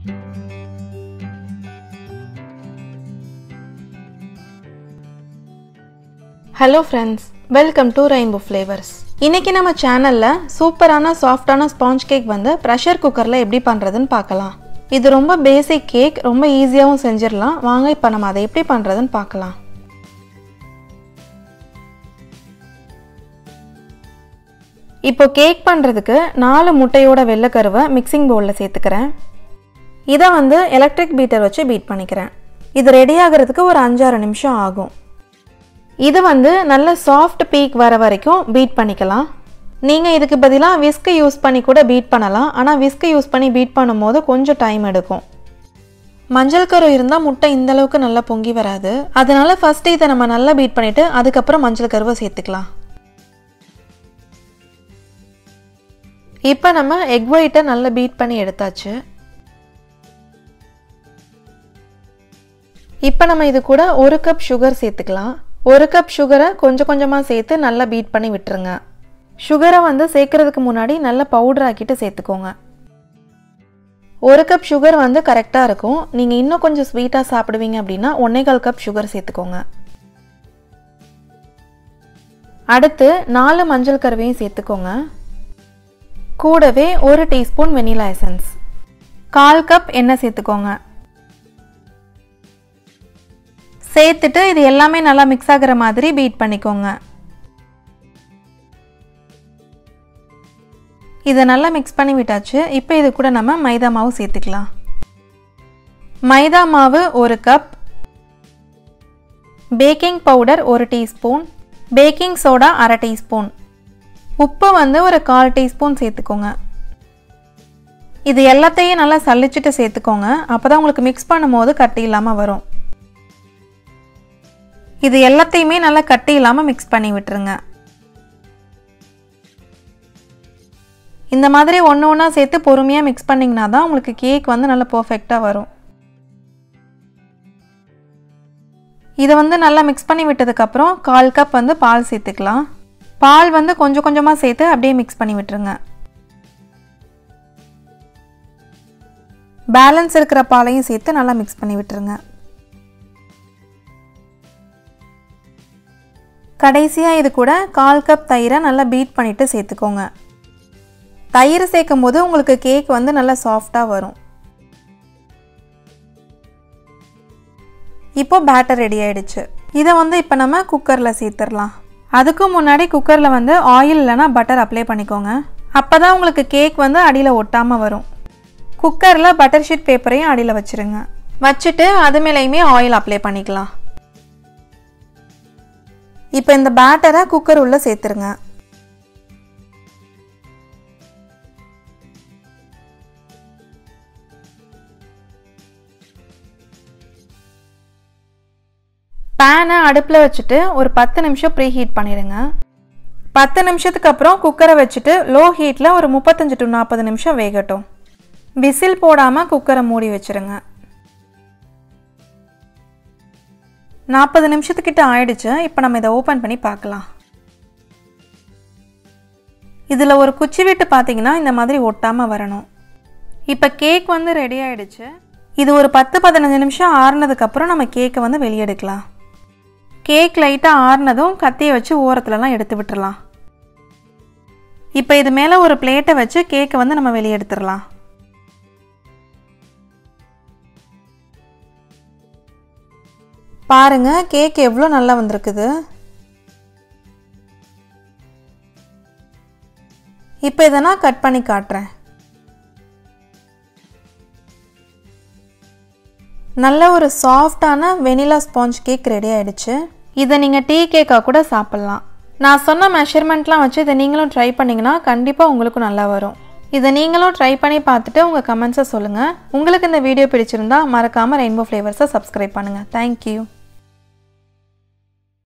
hello friends welcome to rainbow flavours இன்னைக்கு நம்ம சேனலில் சூப்பரான சாஃப்டான ஸ்பாஞ்ச் கேக் வந்து ப்ரெஷர் குக்கரில் எப்படி பண்ணுறதுன்னு பார்க்கலாம் இது ரொம்ப பேசிக் கேக் ரொம்ப ஈஸியாகவும் செஞ்சிடலாம் வாங்க இப்போ நம்ம அதை எப்படி பண்ணுறதுன்னு பார்க்கலாம் இப்போ கேக் பண்ணுறதுக்கு நாலு முட்டையோட வெள்ளைக்கருவை மிக்சிங் பவுலில் சேர்த்துக்கிறேன் இதை வந்து எலக்ட்ரிக் பீட்டர் வச்சு பீட் பண்ணிக்கிறேன் இது ரெடி ஆகிறதுக்கு ஒரு அஞ்சாறு நிமிஷம் ஆகும் இது வந்து நல்ல சாஃப்ட் பீக் வர வரைக்கும் பீட் பண்ணிக்கலாம் நீங்கள் இதுக்கு பதிலாக விஸ்க்கு யூஸ் பண்ணி கூட பீட் பண்ணலாம் ஆனால் விஸ்க்கு யூஸ் பண்ணி பீட் பண்ணும்போது கொஞ்சம் டைம் எடுக்கும் மஞ்சள் கரு இருந்தால் முட்டை இந்த அளவுக்கு நல்லா பொங்கி வராது அதனால ஃபஸ்ட்டு இதை நம்ம நல்லா பீட் பண்ணிவிட்டு அதுக்கப்புறம் மஞ்சள் கருவை சேர்த்துக்கலாம் இப்போ நம்ம எக் ஒயிட்டை நல்லா பீட் பண்ணி எடுத்தாச்சு இப்போ நம்ம இது கூட ஒரு கப் சுகர் சேர்த்துக்கலாம் ஒரு கப் சுகரை கொஞ்சம் கொஞ்சமாக சேர்த்து நல்லா பீட் பண்ணி விட்டுருங்க சுகரை வந்து சேர்க்கறதுக்கு முன்னாடி நல்லா பவுடர் ஆக்கிட்டு சேர்த்துக்கோங்க ஒரு கப் சுகர் வந்து கரெக்டாக இருக்கும் நீங்கள் இன்னும் கொஞ்சம் ஸ்வீட்டாக சாப்பிடுவீங்க அப்படின்னா ஒன்றே கால் கப் சுகர் சேர்த்துக்கோங்க அடுத்து நாலு மஞ்சள் கருவையும் சேர்த்துக்கோங்க கூடவே ஒரு டீஸ்பூன் வெனிலா எசன்ஸ் கால் கப் எண்ணெய் சேர்த்துக்கோங்க சேர்த்துட்டு இது எல்லாமே நல்லா மிக்ஸ் ஆகிற மாதிரி பீட் பண்ணிக்கோங்க இதை நல்லா மிக்ஸ் பண்ணி விட்டாச்சு இப்போ இது கூட நம்ம மைதா மாவு சேர்த்துக்கலாம் மைதா மாவு ஒரு கப் பேக்கிங் பவுடர் ஒரு டீஸ்பூன் பேக்கிங் சோடா அரை டீஸ்பூன் உப்பு வந்து ஒரு கால் டீஸ்பூன் சேர்த்துக்கோங்க இது எல்லாத்தையும் நல்லா சளிச்சிட்டு சேர்த்துக்கோங்க அப்போ தான் உங்களுக்கு மிக்ஸ் பண்ணும்போது கட்டி இல்லாமல் வரும் இது எல்லாத்தையுமே நல்லா கட்டி இல்லாமல் மிக்ஸ் பண்ணி விட்டுருங்க இந்த மாதிரி ஒன்று ஒன்றா சேர்த்து பொறுமையாக மிக்ஸ் பண்ணிங்கன்னா தான் உங்களுக்கு கேக் வந்து நல்லா பர்ஃபெக்டாக வரும் இதை வந்து நல்லா மிக்ஸ் பண்ணி விட்டதுக்கப்புறம் கால் கப் வந்து பால் சேர்த்துக்கலாம் பால் வந்து கொஞ்சம் கொஞ்சமாக சேர்த்து அப்படியே மிக்ஸ் பண்ணி விட்டுருங்க பேலன்ஸ் இருக்கிற பாலையும் சேர்த்து நல்லா மிக்ஸ் பண்ணி விட்டுருங்க கடைசியாக இது கூட கால் கப் தயிரை நல்லா பீட் பண்ணிவிட்டு சேர்த்துக்கோங்க தயிர் சேர்க்கும் போது உங்களுக்கு கேக் வந்து நல்லா சாஃப்டாக வரும் இப்போ பேட்டர் ரெடி ஆயிடுச்சு இதை வந்து இப்போ நம்ம குக்கரில் சேர்த்துடலாம் அதுக்கு முன்னாடி குக்கரில் வந்து ஆயில் இல்லைனா பட்டர் அப்ளை பண்ணிக்கோங்க அப்போ தான் உங்களுக்கு கேக் வந்து அடியில் ஒட்டாமல் வரும் குக்கரில் பட்டர் ஷீட் பேப்பரையும் அடியில் வச்சுருங்க வச்சுட்டு அது மேலேயுமே ஆயில் அப்ளை பண்ணிக்கலாம் இப்போ இந்த பேட்டரை குக்கர் உள்ளே சேர்த்துருங்க பேனை அடுப்பில் வச்சுட்டு ஒரு பத்து நிமிஷம் ப்ரீ ஹீட் பண்ணிடுங்க பத்து நிமிஷத்துக்கு அப்புறம் குக்கரை வச்சுட்டு லோ ஹீட்டில் ஒரு முப்பத்தஞ்சு டு நாற்பது நிமிஷம் வேகட்டும் விசில் போடாமல் குக்கரை மூடி வச்சுருங்க நாற்பது நிமிஷத்துக்கிட்ட ஆயிடுச்சு இப்போ நம்ம இதை ஓப்பன் பண்ணி பார்க்கலாம் இதில் ஒரு குச்சி விட்டு பார்த்தீங்கன்னா இந்த மாதிரி ஒட்டாமல் வரணும் இப்போ கேக் வந்து ரெடி ஆயிடுச்சு இது ஒரு பத்து பதினஞ்சு நிமிஷம் ஆறுனதுக்கப்புறம் நம்ம கேக்கை வந்து வெளியெடுக்கலாம் கேக் லைட்டாக ஆறுனதும் கத்தியை வச்சு ஓரத்துலலாம் எடுத்து விட்டுறலாம் இப்போ இது மேலே ஒரு பிளேட்டை வச்சு கேக்கை வந்து நம்ம வெளியே எடுத்துடலாம் பாருங்க கேக் எவ்வளோ நல்லா வந்திருக்குது இப்போ இதை நான் கட் பண்ணி காட்டுறேன் நல்ல ஒரு சாஃப்டான வெனிலா ஸ்பாஞ்ச் கேக் ரெடி ஆயிடுச்சு இதை நீங்கள் டீ கேக்காக கூட சாப்பிட்லாம் நான் சொன்ன மெஷர்மெண்ட்லாம் வச்சு இதை நீங்களும் ட்ரை பண்ணிங்கன்னா கண்டிப்பாக உங்களுக்கும் நல்லா வரும் இதை நீங்களும் ட்ரை பண்ணி பார்த்துட்டு உங்கள் கமெண்ட்ஸை சொல்லுங்கள் உங்களுக்கு இந்த வீடியோ பிடிச்சிருந்தா மறக்காமல் ரெயின்போ ஃப்ளேவர்ஸை சப்ஸ்கிரைப் பண்ணுங்கள் தேங்க்யூ